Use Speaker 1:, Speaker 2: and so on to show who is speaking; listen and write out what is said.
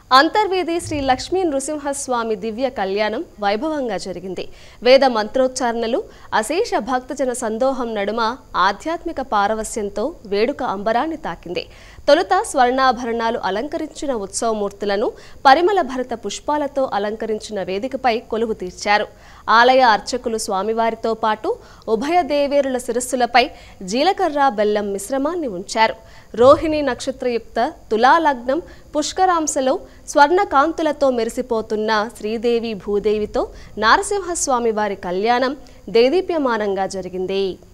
Speaker 1: అంతర్వేది శ్రీ లక్ష్మీ నృసింహస్వామి దివ్య కళ్యాణం వైభవంగా జరిగింది వేద మంత్రోచ్చారణలు అశేష భక్తజన సందోహం నడుమ ఆధ్యాత్మిక పారవస్యంతో వేడుక అంబరాన్ని తాకింది తొలుత స్వర్ణాభరణాలు అలంకరించిన ఉత్సవమూర్తులను పరిమళ భరత పుష్పాలతో అలంకరించిన వేదికపై కొలువు తీర్చారు ఆలయ అర్చకులు స్వామివారితో పాటు ఉభయ దేవేరుల శిరస్సులపై జీలకర్ర బెల్లం మిశ్రమాన్ని ఉంచారు రోహిణి నక్షత్రయుక్త తులాలగ్నం పుష్కరాంశలో స్వర్ణ కాంతులతో మెరిసిపోతున్న శ్రీదేవి భూదేవితో నారసింహస్వామి వారి కళ్యాణం దేదీప్యమానంగా జరిగింది